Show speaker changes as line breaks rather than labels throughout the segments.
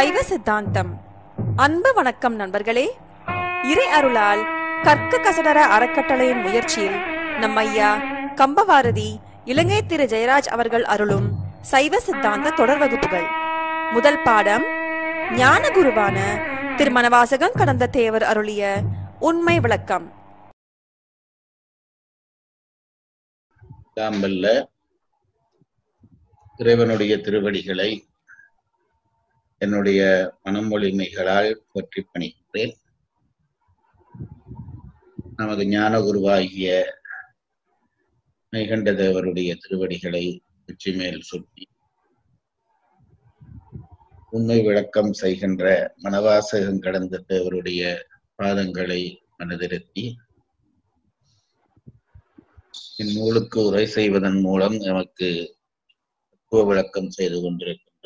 சைவ சித்தாந்தம் அன்பு வணக்கம் நண்பர்களே இறை அருளால் கற்க கசடர அறக்கட்டளையின் முயற்சியில் நம் ஐயா கம்பவாரதி இலங்கை திரு ஜெயராஜ் அவர்கள் அருளும் சைவ சித்தாந்த தொடர் வகுப்புகள் முதல் பாடம் ஞான குருவான திருமணவாசகம் கடந்த தேவர் அருளிய உண்மை விளக்கம்
தாம்பல்ல இறைவனுடைய திருவடிகளை என்னுடைய மனமொழிமைகளால் போற்றி பணிக்கிறேன் நமது ஞான குருவாகிய மெய்கண்ட தேவருடைய திருவடிகளை உச்சி மேல் சுட்டி உண்மை விளக்கம் செய்கின்ற மனவாசகம் கடந்த தேவருடைய பாதங்களை மனதிருத்தி இந்நூலுக்கு உரை செய்வதன் மூலம் நமக்கு தத்துவ விளக்கம் செய்து கொண்டிருக்கின்ற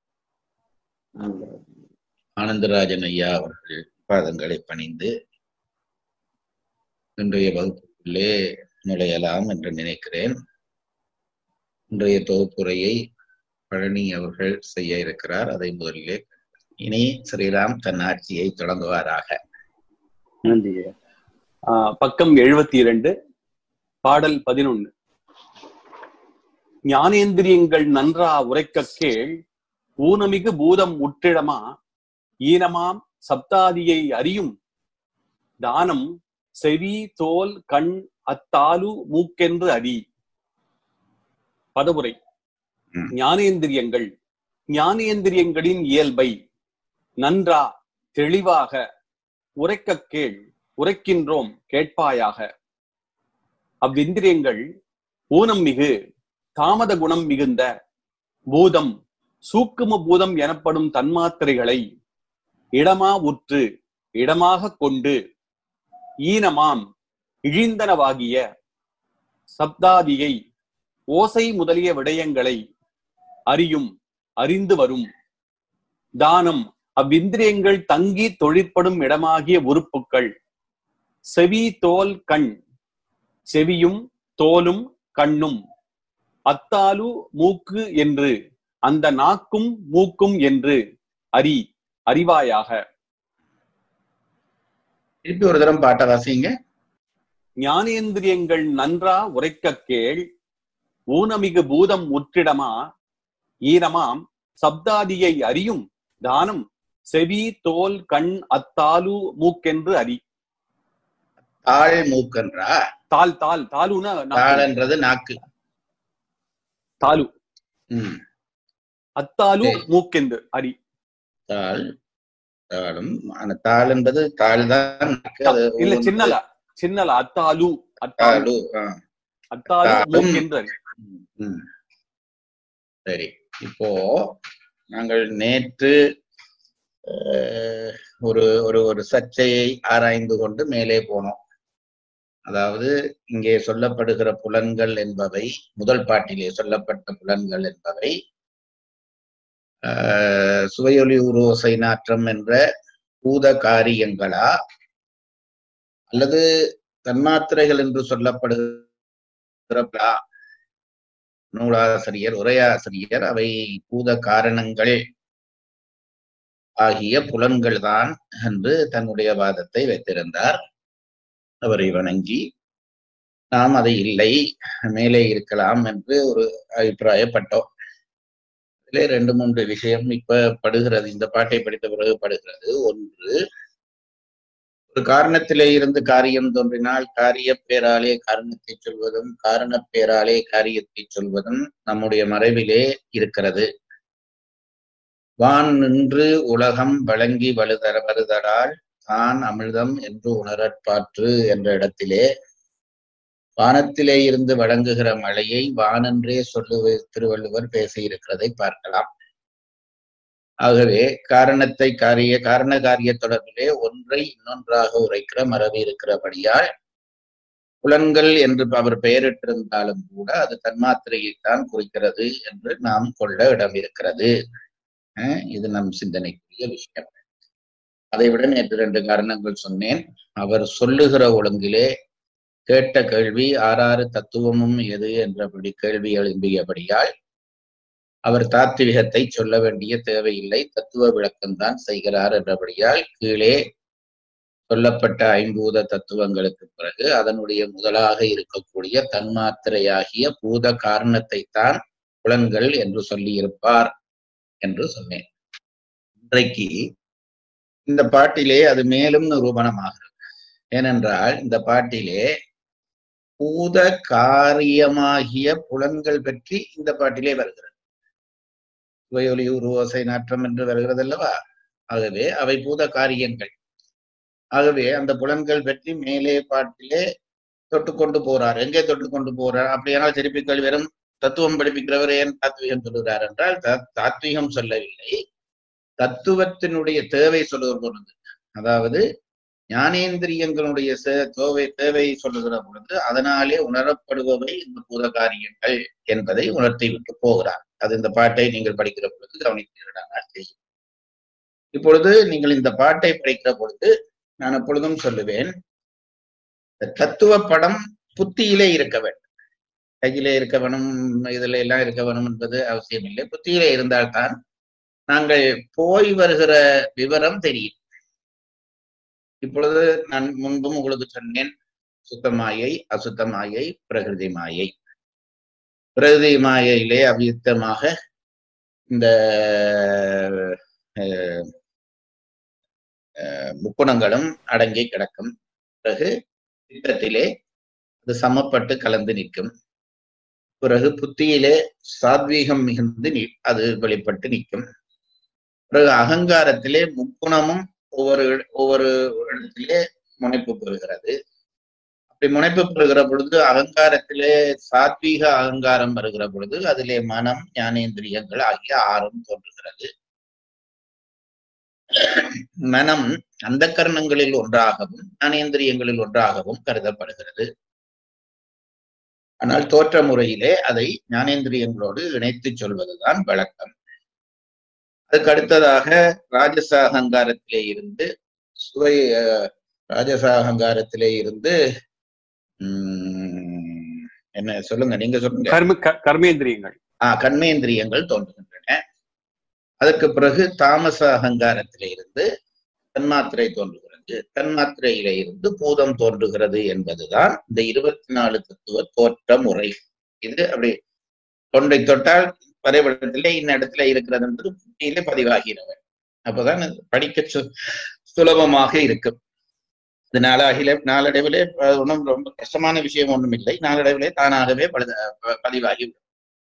ஆனந்தராஜன் ஐயா அவர்கள் பாதங்களை பணிந்து இன்றைய வகுப்புக்குள்ளே நுழையலாம் என்று நினைக்கிறேன் இன்றைய தொகுப்புரையை பழனி அவர்கள் செய்ய இருக்கிறார் அதை முதலிலே இனி ஸ்ரீராம் தன் ஆட்சியை தொடங்குவாராக
நன்றி ஆஹ் பக்கம் எழுபத்தி இரண்டு பாடல் பதினொன்னு ஞானேந்திரியங்கள் நன்றா உரைக்க கேள் ஊனமிகு பூதம் உற்றிடமா ஈனமாம் சப்தாதியை அறியும் தானம் செவி தோல் கண் அத்தாலு மூக்கென்று அறி பதவுரை
ம்.
ஞானேந்திரியங்கள் ஞானேந்திரியங்களின் இயல்பை நன்றா தெளிவாக உரைக்க கேள் உரைக்கின்றோம் கேட்பாயாக அவ்விந்திரியங்கள் ஊனம் மிகு தாமத குணம் மிகுந்த பூதம் சூக்கும பூதம் எனப்படும் தன்மாத்திரைகளை இடமா உற்று இடமாக கொண்டு ஈனமாம் இழிந்தனவாகிய சப்தாதியை ஓசை முதலிய விடயங்களை அறியும் அறிந்து வரும் தானம் அவ்விந்திரியங்கள் தங்கி தொழிற்படும் இடமாகிய உறுப்புக்கள் செவி தோல் கண் செவியும் தோலும் கண்ணும் அத்தாலு மூக்கு என்று அந்த நாக்கும் மூக்கும் என்று அறி அறிவாயாக
திருப்பி ஒரு தரம் பாட்டை வாசிங்க
ஞானேந்திரியங்கள் நன்றா உரைக்க கேள் ஊனமிகு பூதம் முற்றிடமா ஈனமாம் சப்தாதியை அறியும் தானம் செவி தோல் கண் அத்தாலு மூக்கென்று அறி
தாழ் மூக்கன்றா
தால் தால் தாலுனா நாக்கு.
தாழ்ன்றது நாக்கு
தாலு
ம்
அத்தாலு
சரி.
மூக்கென்று அறி
தாள் தாளும் ஆனா தாள் என்பது தாள் தான் நாக்கு. அது
இல்ல
ஒவ்வொன்று
சின்னல சின்னல அத்தாலு அத்தாலு
தாளு ஆ.
அத்தாலு
தாலும்.
மூக்கென்று அறி
ம். சரி இப்போ நாங்கள் நேற்று அஹ், ஒரு ஒரு ஒரு சர்ச்சையை ஆராய்ந்து கொண்டு மேலே போனோம் அதாவது இங்கே சொல்லப்படுகிற புலன்கள் என்பவை முதல் பாட்டிலே சொல்லப்பட்ட புலன்கள் என்பவை ஆஹ், சுவையொலி உரோசை நாற்றம் என்ற பூத காரியங்களா அல்லது தன்மாத்திரைகள் என்று சொல்லப்படுகிற நூலாசிரியர் உரையாசிரியர் அவை பூத காரணங்கள் ஆகிய புலன்கள் தான் என்று தன்னுடைய வாதத்தை வைத்திருந்தார் அவரை வணங்கி நாம் அதை இல்லை மேலே இருக்கலாம் என்று ஒரு அபிப்பிராயப்பட்டோம் இதிலே ரெண்டு மூன்று விஷயம் இப்ப படுகிறது இந்த பாட்டை படித்த பிறகு படுகிறது ஒன்று ஒரு காரணத்திலே இருந்து காரியம் தோன்றினால் காரிய பேராலே காரணத்தை சொல்வதும் காரண பேராலே காரியத்தை சொல்வதும் நம்முடைய மறைவிலே இருக்கிறது வான் நின்று உலகம் வழங்கி வலுதர வருதலால் தான் அமிர்தம் என்று உணரற்பாற்று என்ற இடத்திலே வானத்திலே இருந்து வழங்குகிற மழையை வானென்றே சொல்லுவ திருவள்ளுவர் பேசியிருக்கிறதை பார்க்கலாம் ஆகவே காரணத்தை காரிய காரண காரிய தொடர்பிலே ஒன்றை இன்னொன்றாக உரைக்கிற மரபு இருக்கிறபடியால் புலன்கள் என்று அவர் பெயரிட்டிருந்தாலும் கூட அது தன்மாத்திரையைத்தான் குறிக்கிறது என்று நாம் கொள்ள இடம் இருக்கிறது அஹ் இது நம் சிந்தனைக்குரிய விஷயம் அதை விட நேற்று ரெண்டு காரணங்கள் சொன்னேன் அவர் சொல்லுகிற ஒழுங்கிலே கேட்ட கேள்வி ஆறாறு தத்துவமும் எது என்றபடி கேள்வி எழும்பியபடியால் அவர் தாத்விகத்தை சொல்ல வேண்டிய தேவையில்லை தத்துவ விளக்கம்தான் செய்கிறார் என்றபடியால் கீழே சொல்லப்பட்ட ஐம்பூத தத்துவங்களுக்கு பிறகு அதனுடைய முதலாக இருக்கக்கூடிய தன்மாத்திரையாகிய பூத காரணத்தை தான் புலன்கள் என்று சொல்லியிருப்பார் என்று சொன்னேன் இன்றைக்கு இந்த பாட்டிலே அது மேலும் நிரூபணமாகிறது ஏனென்றால் இந்த பாட்டிலே பூத காரியமாகிய புலன்கள் பற்றி இந்த பாட்டிலே வருகிறது சுவையொலி உருவோசை நாற்றம் என்று வருகிறது அல்லவா ஆகவே அவை பூத காரியங்கள் ஆகவே அந்த புலன்கள் பற்றி மேலே பாட்டிலே தொட்டு கொண்டு போறார் எங்கே தொட்டு கொண்டு போறார் அப்படியானால் திருப்பி கேள்வி வெறும் தத்துவம் படிப்பிக்கிறவர் ஏன் தாத்வீகம் சொல்லுகிறார் என்றால் தா- தாத்வீகம் சொல்லவில்லை தத்துவத்தினுடைய தேவை சொல்லுகிற பொழுது அதாவது ஞானேந்திரியங்களுடைய சே- தேவை தேவை சொல்லுகிற பொழுது அதனாலே உணரப்படுபவை இந்த பூத காரியங்கள் என்பதை உணர்த்தி விட்டு போகிறார் அது இந்த பாட்டை நீங்கள் படிக்கிற பொழுது கவனித்தீர்களானால் தெரியும் இப்பொழுது நீங்கள் இந்த பாட்டை படிக்கிற பொழுது நான் எப்பொழுதும் சொல்லுவேன் இந்த தத்துவ படம் புத்தியிலே இருக்க வேண்டும் கையிலே இருக்க வேணும் இதுல எல்லாம் இருக்க வேணும் என்பது அவசியம் இல்லை புத்தியிலே இருந்தால்தான் நாங்கள் போய் வருகிற விவரம் தெரியும் இப்பொழுது நான் முன்பும் உங்களுக்கு சொன்னேன் சுத்தமாயை அசுத்தமாயை பிரகிருதி மாயை பிரகிருதி மாயையிலே அவ்யுத்தமாக இந்த அஹ், அஹ், முக்குணங்களும் அடங்கி கிடக்கும் பிறகு சித்தத்திலே அது சமப்பட்டு கலந்து நிற்கும் பிறகு புத்தியிலே சாத்வீகம் மிகுந்து நி- அது வெளிப்பட்டு நிற்கும் பிறகு அகங்காரத்திலே முக்குணமும் ஒவ்வொரு இட- ஒவ்வொரு இடத்திலே முனைப்பு பெறுகிறது அப்படி முனைப்பு பெறுகிற பொழுது அகங்காரத்திலே சாத்வீக அகங்காரம் வருகிற பொழுது அதிலே மனம் ஞானேந்திரியங்கள் ஆகிய ஆறும் தோன்றுகிறது மனம் அந்த கரணங்களில் ஒன்றாகவும் ஞானேந்திரியங்களில் ஒன்றாகவும் கருதப்படுகிறது ஆனால் தோற்ற முறையிலே அதை ஞானேந்திரியங்களோடு இணைத்து சொல்வதுதான் வழக்கம் அதுக்கு அடுத்ததாக ராஜச அகங்காரத்திலே இருந்து சுவை அஹ், ராஜச அகங்காரத்திலே இருந்து உம், என்ன சொல்லுங்க நீங்க சொல்லுங்க
கர்ம க- கர்மேந்திரியங்கள்
ஆஹ் கண்மேந்திரியங்கள் தோன்றுகின்றன அதற்கு பிறகு தாமச அகங்காரத்திலே இருந்து தன்மாத்திரை தோன்றுகிறது தன்மாத்திரையிலே இருந்து பூதம் தோன்றுகிறது என்பதுதான் இந்த இருபத்தி நாலு தத்துவ தோற்ற முறை இது அப்படி தொண்டை தொட்டால் வரைபடத்திலே இந்த இடத்துல இருக்கிறது என்பது புத்தியிலே பதிவாகிறது அப்பதான் அது படிக்க சு- சுலபமாக இருக்கும் இது நாளாகில நாளடைவிலே அஹ், ஒண்ணும் ரொம்ப கஷ்டமான விஷயம் ஒன்றும் இல்லை நாளடைவிலே தானாகவே பழுத- ப- பதிவாகி விடும்.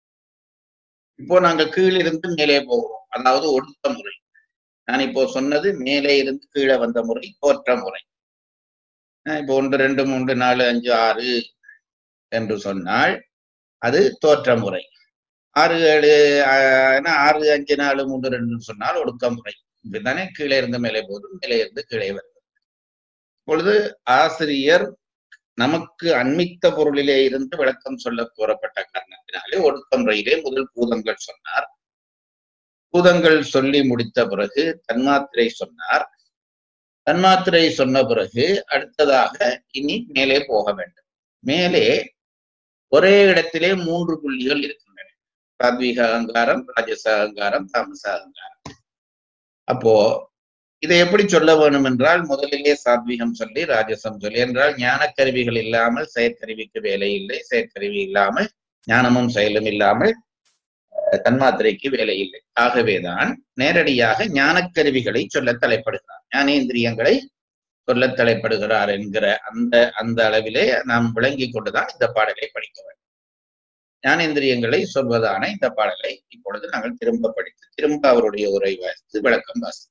இப்போ நாங்கள் கீழிருந்து மேலே போகிறோம் அதாவது ஒடுக்க முறை நான் இப்போ சொன்னது மேலே இருந்து கீழே வந்த முறை தோற்ற முறை அஹ் இப்போ ஒன்று ரெண்டு மூன்று நாலு அஞ்சு ஆறு என்று சொன்னால் அது தோற்ற முறை ஆறு ஏழு ஆஹ், ஏன்னா ஆறு அஞ்சு நாலு மூன்று ரெண்டுன்னு சொன்னால் ஒடுக்க முறை இப்படித்தானே கீழே இருந்து மேலே போகுது மேலே இருந்து கீழே வருது இப்பொழுது ஆசிரியர் நமக்கு அண்மித்த பொருளிலே இருந்து விளக்கம் சொல்ல கூறப்பட்ட காரணத்தினாலே ஒடுக்க முறையிலே முதல் பூதங்கள் சொன்னார் பூதங்கள் சொல்லி முடித்த பிறகு தன்மாத்திரை சொன்னார் தன்மாத்திரை சொன்ன பிறகு அடுத்ததாக இனி மேலே போக வேண்டும் மேலே ஒரே இடத்திலே மூன்று புள்ளிகள் இருக்கின்றன சாத்வீக அகங்காரம் ராஜச அகங்காரம் தாமச அகங்காரம் அப்போ இதை எப்படி சொல்ல வேணும் என்றால் முதலிலே சாத்வீகம் சொல்லி ராஜசம் சொல்லி என்றால் ஞான கருவிகள் இல்லாமல் செயற்கருவிக்கு வேலை இல்லை செயற்கருவி இல்லாமல் ஞானமும் செயலும் இல்லாமல் அஹ், தன்மாத்திரைக்கு வேலை இல்லை ஆகவேதான் நேரடியாக ஞானக்கருவிகளை சொல்ல தலைப்படுகிறார் ஞானேந்திரியங்களை சொல்ல தலைப்படுகிறார் என்கிற அந்த அந்த அளவிலே நாம் விளங்கி கொண்டுதான் இந்த பாடலை படிக்க வேண்டும் ஞானேந்திரியங்களை சொல்வதான இந்த பாடலை இப்பொழுது நாங்கள் திரும்ப படித்து திரும்ப அவருடைய உரை வாசித்து விளக்கம் வாசி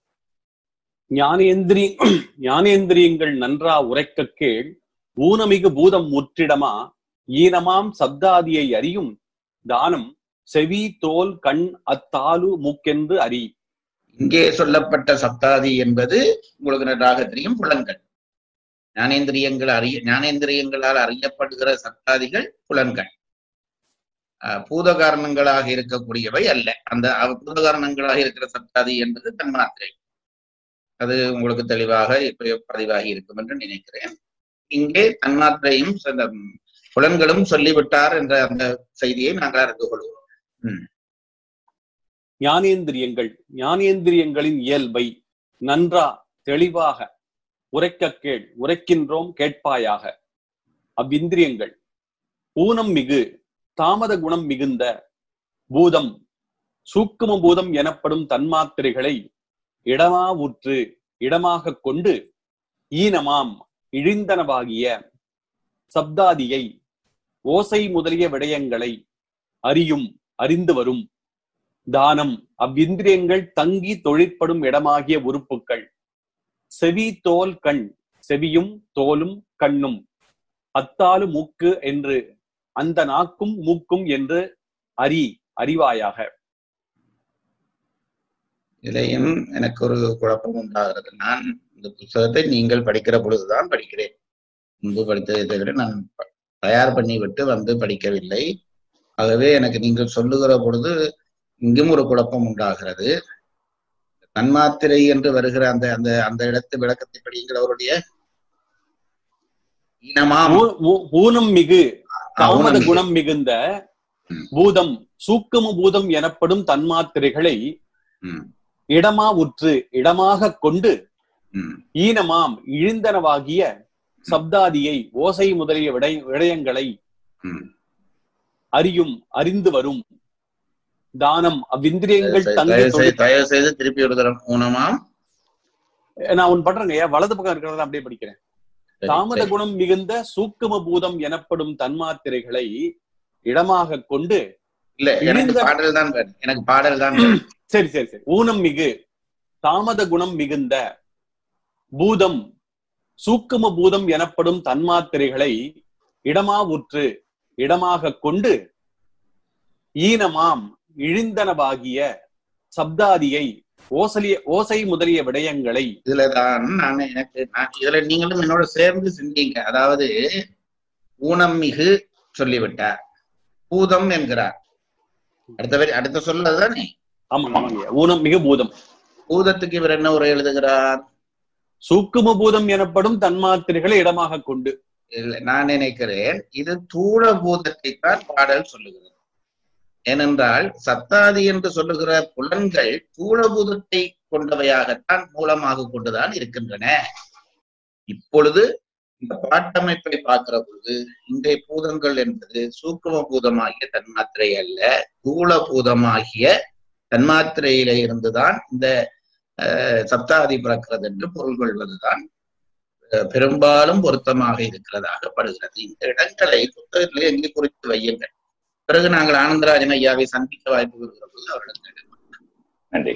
ஞானேந்திரி ஞானேந்திரியங்கள் நன்றா உரைக்க கேள் ஊனமிகு பூதம் முற்றிடமா ஈனமாம் சப்தாதியை அறியும் தானம் செவி தோல் கண் அத்தாலு மூக்கென்று அறி
இங்கே சொல்லப்பட்ட சப்தாதி என்பது உங்களுக்கு நன்றாக தெரியும் புலன்கள் ஞானேந்திரியங்கள் அறிய ஞானேந்திரியங்களால் அறியப்படுகிற சப்தாதிகள் புலன்கள் அஹ் பூத காரணங்களாக இருக்கக்கூடியவை அல்ல அந்த அவ- பூத காரணங்களாக இருக்கிற சப்தாதி என்பது தன்மாத்திரை அது உங்களுக்கு தெளிவாக இப்ப பதிவாகி இருக்கும் என்று நினைக்கிறேன் இங்கே தன்மாத்திரையும் சில புலன்களும் சொல்லிவிட்டார் என்ற அந்த செய்தியை நாங்கள் அறிந்து கொள்கிறோம் ம்.
ஞானேந்திரியங்கள் ஞானேந்திரியங்களின் இயல்பை நன்றா தெளிவாக உரைக்க கேள் உரைக்கின்றோம் கேட்பாயாக அவ்விந்திரியங்கள் ஊனம் மிகு தாமத குணம் மிகுந்த பூதம் சூக்கும பூதம் எனப்படும் தன்மாத்திரைகளை இடமா உற்று இடமாக கொண்டு ஈனமாம் இழிந்தனவாகிய சப்தாதியை ஓசை முதலிய விடயங்களை அறியும் அறிந்து வரும் தானம் அவ்விந்திரியங்கள் தங்கி தொழிற்படும் இடமாகிய உறுப்புக்கள் செவி தோல் கண் செவியும் தோலும் கண்ணும் அத்தாலு மூக்கு என்று அந்த நாக்கும் மூக்கும் என்று அறி அறிவாயாக
இதிலையும் எனக்கு ஒரு குழப்பம் உண்டாகிறது நான் இந்த புத்தகத்தை நீங்கள் படிக்கிற பொழுதுதான் படிக்கிறேன் முன்பு படித்ததை தவிர நான் ப- தயார் பண்ணி விட்டு வந்து படிக்கவில்லை ஆகவே எனக்கு நீங்கள் சொல்லுகிற பொழுது இங்கும் ஒரு குழப்பம் உண்டாகிறது தன்மாத்திரை என்று வருகிற அந்த அந்த அந்த இடத்து விளக்கத்தை படிக்கிற அவருடைய இனமாம்
ஊ- ஊ- ஊனம் மிகு தாமத
ஊனம்
குணம் மிகுந்த
ம்.
பூதம் சூக்கும பூதம் எனப்படும் தன்மாத்திரைகளை
ம்,
இடமா உற்று இடமாக கொண்டு
ம்,
ஈனமாம் இழிந்தனவாகிய சப்தாதியை ஓசை முதலிய விடய விடயங்களை
ம்.
அறியும் அறிந்து வரும் தானம் அவ்விந்திரியங்கள்
தயவு
தங்கி
செய்து-
தொழில்
தயவு செய்து திருப்பி ஒரு தரம் ஊனமாம்
நான் ஒன்னு பண்றேங்க ஐயா, வலது பக்கம் இருக்கிறத அப்படியே படிக்கிறேன்
சரி,
தாமத
சரி.
குணம் மிகுந்த சூக்கும பூதம் எனப்படும் தன்மாத்திரைகளை இடமாக கொண்டு
இல்ல எனக்கு
இழிந்த-
பாடல் தான் வேணும் எனக்கு பாடல் தான் வேணும்.
சரி சரி சரி ஊனம் மிகு தாமத குணம் மிகுந்த பூதம் சூக்கும பூதம் எனப்படும் தன்மாத்திரைகளை இடமா உற்று இடமாக கொண்டு ஈனமாம் இழிந்தனவாகிய சப்தாதியை ஓசலிய ஓசை முதலிய விடயங்களை
இதுலதான் நான் எனக்கு நான் இதுல நீங்களும் என்னோட சேர்ந்து சிந்திங்க அதாவது ஊனம் மிகு சொல்லிவிட்டார் பூதம் என்கிறார் அடுத்த வரி அடுத்த சொல்லதானே
ஆமாங்க ஆமாங்க ஊனம் மிகு பூதம்
பூதத்துக்கு இவர் என்ன உரை எழுதுகிறார்
சூக்கும பூதம் எனப்படும் தன்மாத்திரைகளை இடமாக கொண்டு
இல்ல, நான் நினைக்கிறேன் இது தூள பூதத்தை தான் பாடல் சொல்லுகிறது ஏனென்றால் சத்தாதி என்று சொல்லுகிற புலன்கள் தூளபூதத்தை கொண்டவையாகத்தான் மூலமாக கொண்டுதான் இருக்கின்றன இப்பொழுது இந்த பாட்டமைப்பை பார்க்கிற பொழுது இன்றைய பூதங்கள் என்பது சூக்கும பூதமாகிய தன்மாத்திரை அல்ல தூள பூதமாகிய தன்மாத்திரையில இருந்துதான் இந்த அஹ், சப்தாதி பிறக்கிறது என்று பொருள் கொள்வதுதான் அஹ், பெரும்பாலும் பொருத்தமாக இருக்கிறதாக படுகிறது இந்த இடங்களை புத்தகத்திலே எங்கே குறித்து வையுங்கள் பிறகு நாங்கள் ஆனந்தராஜன் ஐயாவை சந்திக்க வாய்ப்பு வருகிற போது அவரிடம் நன்றி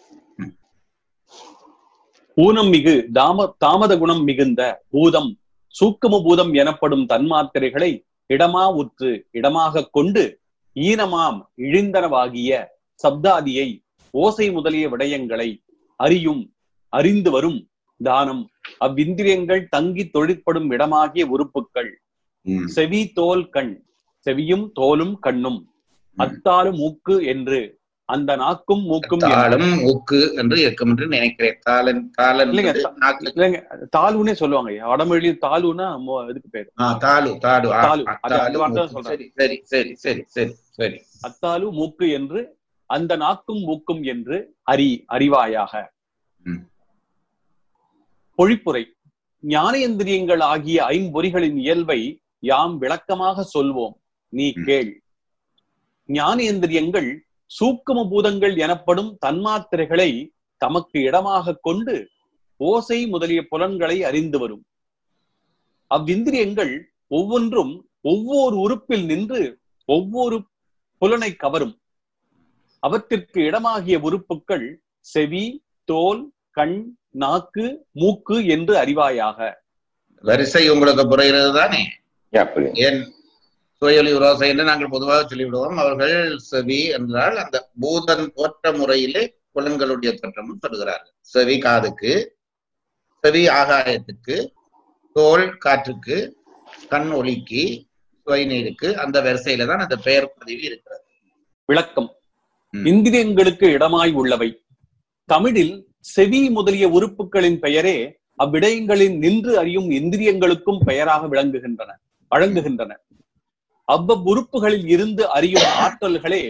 ஊனம் மிகு தாம தாமத குணம் மிகுந்த பூதம் சூக்கும பூதம் எனப்படும் தன்மாத்திரைகளை இடமா உற்று இடமாக கொண்டு ஈனமாம் இழிந்தனவாகிய சப்தாதியை ஓசை முதலிய விடயங்களை அறியும் அறிந்து வரும் தானம் அவ்விந்திரியங்கள் தங்கி தொழிற்படும் இடமாகிய உறுப்புக்கள்
ம்.
செவி தோல் கண் செவியும் தோலும் கண்ணும் அத்தாறு மூக்கு என்று அந்த நாக்கும் மூக்கும் என்று-
தாளம் ஊக்கு என்று இருக்கும் என்று நினைக்கிறேன் தாளன் தாளன்
இல்லைங்க,
என்பது நாக்கு
இல்லைங்க தாலுன்னே சொல்லுவாங்க ஐயா. வடமொழி தாலுன்னா மொ- இதுக்கு பேரு
ஆ, தாலு தாடு ஆ,
தாலு.
ஆ,
அது
தாலு,
அந்த வார்த்தை தான்
ஊக்கு.
சொல்றேன்.
சரி சரி சரி சரி சரி சரி
அத்தாலு மூக்கு என்று அந்த நாக்கும் மூக்கும் என்று அறி அறிவாயாக
ம்.
பொழிப்புரை ஞானேந்திரியங்கள் ஆகிய ஐம்பொறிகளின் இயல்பை யாம் விளக்கமாக சொல்வோம் நீ
ம்.
கேள் ஞானேந்திரியங்கள் சூக்கும பூதங்கள் எனப்படும் தன்மாத்திரைகளை தமக்கு இடமாக கொண்டு ஓசை முதலிய புலன்களை அறிந்து வரும் அவ்விந்திரியங்கள் ஒவ்வொன்றும் ஒவ்வொரு உறுப்பில் நின்று ஒவ்வொரு புலனை கவரும் அவற்றிற்கு இடமாகிய உறுப்புக்கள் செவி தோல் கண் நாக்கு மூக்கு என்று அறிவாயாக
வரிசை உங்களுக்கு புரிகிறது தானே
யா புரியுது
ஏன் சுயொலி உரோசை என்று நாங்கள் பொதுவாக சொல்லிவிடுவோம் அவர்கள் செவி என்றால் அந்த பூதன் தோற்ற முறையிலே புலன்களுடைய தோற்றமும் சொல்கிறார்கள் செவி காதுக்கு செவி ஆகாயத்துக்கு தோல் காற்றுக்கு கண் ஒளிக்கு சுவை நீருக்கு அந்த வரிசையில தான் அந்த பெயர் பதிவு இருக்கிறது
விளக்கம்
ம்.
இந்திரியங்களுக்கு இடமாய் உள்ளவை தமிழில் செவி முதலிய உறுப்புகளின் பெயரே அவ்விடயங்களின் நின்று அறியும் இந்திரியங்களுக்கும் பெயராக விளங்குகின்றன வழங்குகின்றன அவ்வவ் உறுப்புகளில் இருந்து அறியும் ஆற்றல்களே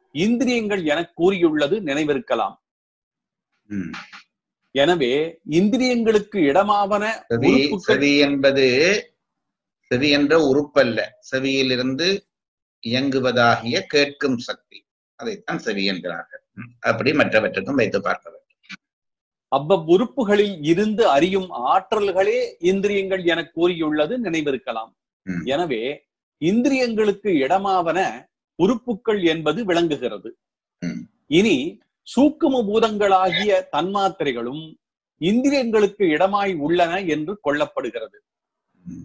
இந்திரியங்கள் என கூறியுள்ளது நினைவிருக்கலாம்
ம்.
எனவே இந்திரியங்களுக்கு இடமாவன
செவி
உறுப்புக்கள்
செவி என்பது செவி என்ற உறுப்பல்ல செவியிலிருந்து இயங்குவதாகிய கேட்கும் சக்தி அதைத்தான் செவி என்கிறார்கள் ம். அப்படி மற்றவற்றுக்கும் வைத்து பார்க்க வேண்டும்
அவ்வவ்வுறுப்புகளில் இருந்து அறியும் ஆற்றல்களே இந்திரியங்கள் என கூறியுள்ளது நினைவிருக்கலாம்
ம்.
எனவே இந்திரியங்களுக்கு இடமாவன உறுப்புக்கள் என்பது விளங்குகிறது
ம்.
இனி சூக்கும பூதங்களாகிய தன்மாத்திரைகளும் இந்திரியங்களுக்கு இடமாய் உள்ளன என்று கொள்ளப்படுகிறது
ம்.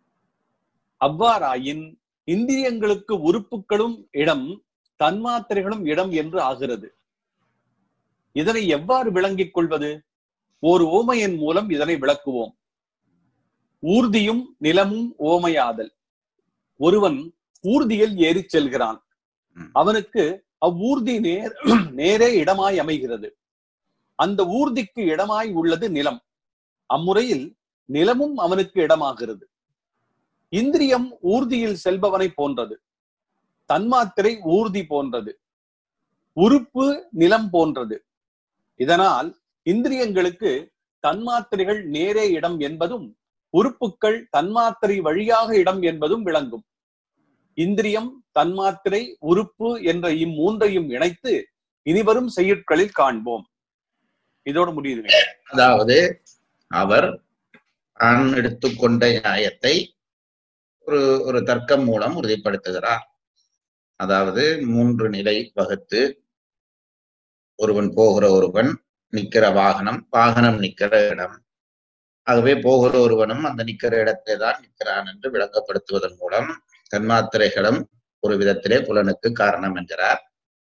அவ்வாறாயின் இந்திரியங்களுக்கு உறுப்புகளும் இடம் தன்மாத்திரைகளும் இடம் என்று ஆகிறது இதனை எவ்வாறு விளங்கிக் கொள்வது ஓர் ஓமையின் மூலம் இதனை விளக்குவோம் ஊர்தியும் நிலமும் ஓமையாதல் ஒருவன் ஊர்தியில் ஏறிச் செல்கிறான்
ம்.
அவனுக்கு அவ்வூர்தி நேர் நேரே இடமாய் அமைகிறது அந்த ஊர்திக்கு இடமாய் உள்ளது நிலம் அம்முறையில் நிலமும் அவனுக்கு இடமாகிறது இந்திரியம் ஊர்தியில் செல்பவனை போன்றது தன்மாத்திரை ஊர்தி போன்றது உறுப்பு நிலம் போன்றது இதனால் இந்திரியங்களுக்கு தன்மாத்திரைகள் நேரே இடம் என்பதும் உறுப்புக்கள் தன்மாத்திரை வழியாக இடம் என்பதும் விளங்கும் இந்திரியம் தன்மாத்திரை உறுப்பு என்ற இம்மூன்றையும் இணைத்து இனிவரும் செய்யுட்களில் காண்போம் இதோட முடியுதுங்க
அதாவது அவர் தான் எடுத்துக்கொண்ட நியாயத்தை ஒரு ஒரு தர்க்கம் மூலம் உறுதிப்படுத்துகிறார் அதாவது மூன்று நிலை வகுத்து ஒருவன் போகிற ஒருவன் நிக்கிற வாகனம் வாகனம் நிக்கிற இடம் ஆகவே போகிற ஒருவனும் அந்த நிக்கிற இடத்தை தான் நிற்கிறான் என்று விளங்கப்படுத்துவதன் மூலம் தன்மாத்திரைகளும் ஒரு விதத்திலே புலனுக்கு காரணம் என்கிறார்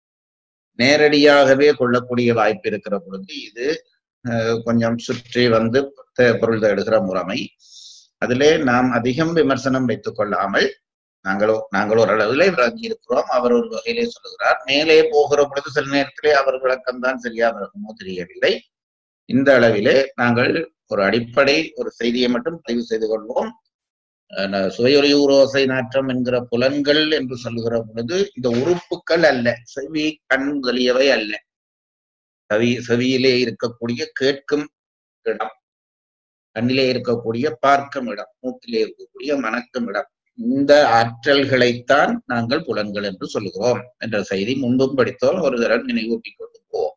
நேரடியாகவே கொள்ளக்கூடிய வாய்ப்பு இருக்கிற பொழுது இது அஹ், கொஞ்சம் சுற்றி வந்து தே- பொருள் தேடுகிற முறைமை அதிலே நாம் அதிகம் விமர்சனம் வைத்துக் கொள்ளாமல் நாங்களோ நாங்கள் ஓரளவிலே விளங்கி இருக்கிறோம் அவர் ஒரு வகையிலே சொல்லுகிறார் மேலே போகிற பொழுது சில நேரத்திலே அவர் விளக்கம் தான் சரியா விளக்கமோ தெரியவில்லை இந்த அளவிலே நாங்கள் ஒரு அடிப்படை ஒரு செய்தியை மட்டும் பதிவு செய்து கொள்வோம் அஹ் ந- சுவையொலியூர் ஓசை நாற்றம் என்கிற புலன்கள் என்று சொல்லுகிற பொழுது இந்த உறுப்புக்கள் அல்ல செவி கண் முதலியவை அல்ல செவி செவியிலே இருக்கக்கூடிய கேட்கும் இடம் கண்ணிலே இருக்கக்கூடிய பார்க்கும் இடம் மூக்கிலே இருக்கக்கூடிய மணக்கும் இடம் இந்த ஆற்றல்களைத்தான் நாங்கள் புலன்கள் என்று சொல்லுகிறோம் என்ற செய்தி முன்பும் படித்தோம் ஒரு தரம் நினைவூட்டிக் கொண்டு போவோம்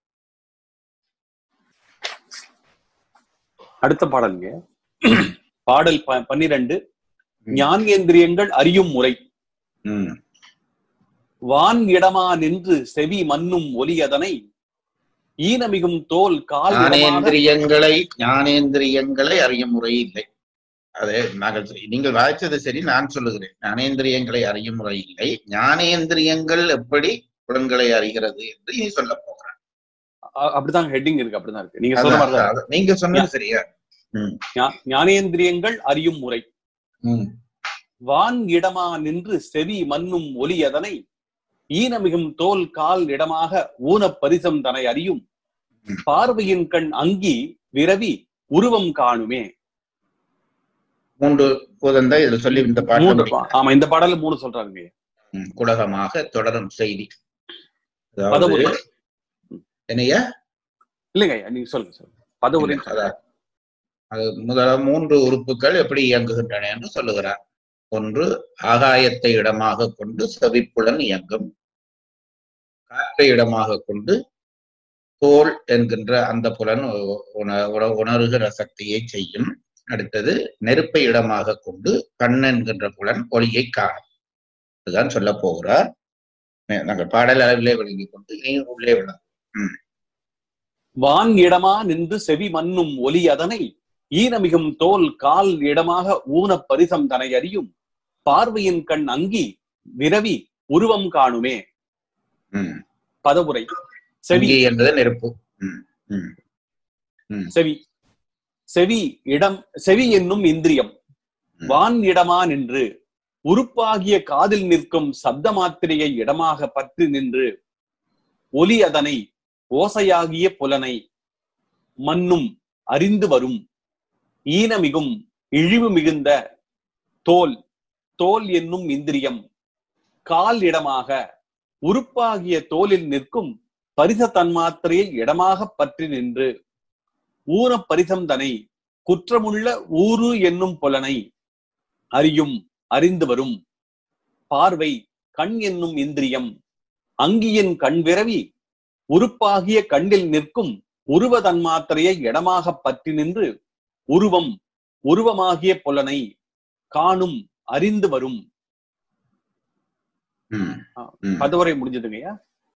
அடுத்த பாடலுங்க பாடல் ப- பன்னிரண்டு
ம்.
ஞானேந்திரியங்கள் அறியும் முறை
ம்,
வான் இடமா நின்று செவி மன்னும் ஒலியதனை ஈனமிகும் தோல் கால் இடமாக
ஞானேந்திரியங்களை ஞானேந்திரியங்களை அறியும் முறை இல்லை அது நாங்கள் சொ- நீங்கள் வாய்ச்சது சரி நான் சொல்லுகிறேன் ஞானேந்திரியங்களை அறியும் முறை இல்லை ஞானேந்திரியங்கள் எப்படி புலன்களை அறிகிறது என்று நீ சொல்ல போகிறேன்
அ- அப்படிதான் ஹெட்டிங் இருக்கு அப்படிதான் இருக்கு நீங்க சொல்ற மாதிரிதான்
அதான், அதான். நீங்க சொன்னது சரியா
ஞா- ஞானேந்திரியங்கள் அறியும் முறை
ம்,
வான் இடமா நின்று செவி மன்னும் ஒலியதனை ஈனமிகும் தோல் கால் இடமாக ஊனப் பரிசம் தனை அறியும்
ம்.
பார்வையின் கண் அங்கி விரவி உருவம் காணுமே
மூன்று பூதந்தை இதுல சொல்லி இந்த
மூன்று
பாட்டு
ஆமா இந்த பாடல்ல மூணு சொல்றாங்க
ம், குடகமாக தொடரும் செய்தி அதாவது
பதவுரை
என்னையா
இல்லைங்க ஐயா, நீங்க சொல்லுங்க சொல்லுங்க பதவுரை
அதான். அது முதல மூன்று உறுப்புகள் எப்படி இயங்குகின்றன என்று சொல்லுகிறார் ஒன்று ஆகாயத்தை இடமாக கொண்டு செவிப்புலன் இயங்கும் காற்றை இடமாக கொண்டு தோல் என்கின்ற அந்த புலன் உ- உண- உண- உணர்கிற சக்தியை செய்யும் அடுத்தது நெருப்பை இடமாக கொண்டு கண் என்கின்ற புலன் ஒளியை காணும் இதுதான் சொல்ல போகிறார் நே- நாங்கள் பாடல் அளவிலே விளங்கிக் கொண்டு நீ உள்ளே விளங்கும்
வான் இடமா நின்று செவி மன்னும் ஒலி அதனை ஈனமிகும் தோல் கால் இடமாக ஊனப் பரிசம் தனை அறியும் பார்வையின் கண் அங்கி விரவி உருவம் காணுமே
ம்.
பதவுரை செவி
இங்கே என்பது நெருப்பு ம் ம்
செவி செவி இடம் செவி என்னும் இந்திரியம்
ம்.
வான் இடமா நின்று உறுப்பாகிய காதில் நிற்கும் சப்த மாத்திரையை இடமாக பற்றி நின்று ஒலி அதனை ஓசையாகிய புலனை மன்னும் அறிந்து வரும் ஈனமிகும் இழிவு மிகுந்த தோல் தோல் என்னும் இந்திரியம் கால் இடமாக உறுப்பாகிய தோலில் நிற்கும் பரிச தன்மாத்திரையை இடமாக பற்றி நின்று ஊன பரிசம் தனை குற்றமுள்ள ஊரு என்னும் புலனை அறியும் அறிந்து வரும் பார்வை கண் என்னும் இந்திரியம் அங்கியின் கண் விரவி உறுப்பாகிய கண்ணில் நிற்கும் உருவ தன்மாத்திரையை இடமாக பற்றி நின்று உருவம் உருவமாகிய புலனை காணும் அறிந்து வரும்
ம், ம்.
அதுவரை முடிஞ்சதுங்கய்யா